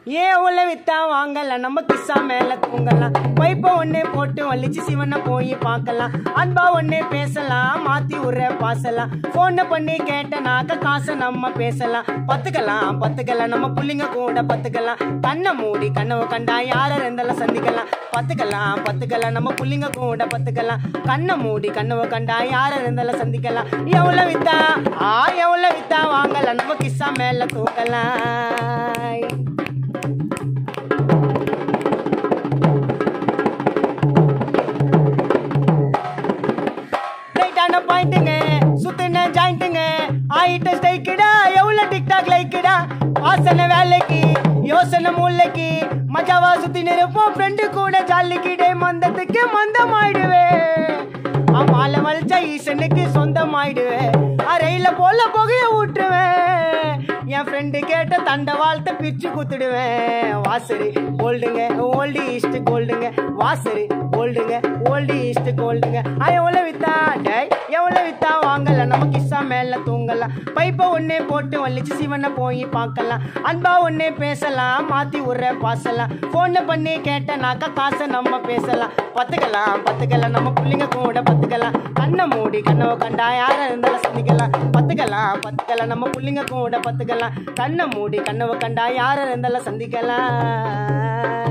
ஏன் உள்ள வித்தா வாங்கலாம் நம்ம கிஸ்ஸா மேல தூங்கலாம் பைப்ப ஒண்ணே போட்டு வலிச்சு சிவனை போய் பார்க்கலாம் அன்பா ஒண்ணே பேசலாம் மாத்தி உர பாசலாம் போன பண்ணி கேட்டனாக்க காசை நம்ம பேசலாம் பத்துக்கலாம் பத்துக்கலாம் நம்ம புள்ளிங்க கூட பத்துக்கலாம் கண்ணை மூடி கனவு கண்டா யார இருந்தாலும் சந்திக்கலாம் பத்துக்கலாம் பத்துக்கலாம் நம்ம புள்ளிங்க கூட பத்துக்கலாம் கண்ணை மூடி கனவு கண்டா யார இருந்தாலும் சந்திக்கலாம் எவ்வளவு வித்தா ஆ எவ்வளவு வித்தா வாங்கலாம் நம்ம கிஸ்ஸா மேல தூக்கலாம் ரைட்டான பாயிண்ட்டுங்க சுத்தின ஜாயிண்ட்டுங்க ஆயிட்ட ஸ்டைக்குடா எவ்வளோ டிக்டாக் லைக்குடா வாசனை வேலைக்கு யோசனை மூளைக்கு மஜாவா சுத்தி நிற்போம் ஃப்ரெண்டு கூட ஜாலிக்கிடே மந்தத்துக்கு மந்தமாயிடுவேன் மாலை வலிச்சா ஈசனுக்கு சொந்தமாயிடுவேன் அறையில போல புகைய ஊட்டுவேன் என் ஃப்ரெண்டு கேட்ட தண்டை வாழ்த்த பிரிச்சு குத்துடுவேன் வாசரு கோல்டுங்க ஓல்டு ஈஸ்ட் கோல்டுங்க வாசரு கோல்டுங்க ஓல்டு ஈஸ்ட் கோல்டுங்க ஆ எவ்வளோ வித்தா டேய் எவ்வளோ வித்தா வாங்கலாம் நம்ம கிஸ்ஸா மேல தூங்கலாம் பைப்பை ஒன்னே போட்டு வலிச்சு சிவனை போய் பார்க்கலாம் அன்பா ஒன்னே பேசலாம் மாத்தி உர பாசலாம் ஃபோனை பண்ணி கேட்டனாக்கா காசை நம்ம பேசலாம் பத்துக்கலாம் பத்துக்கலாம் நம்ம புள்ளிங்க கூட பத்துக்கலாம் கண்ணை மூடி கண்ணவை கண்டா யார இருந்தாலும் சந்திக்கலாம் பத்துக்கலாம் பத்துக்கலாம் நம்ம புள்ளிங்க கூட பத்துக்கலாம் கண்ணை மூடி கண்ணவை கண்டா யார இருந்தாலும் சந்திக்கலாம்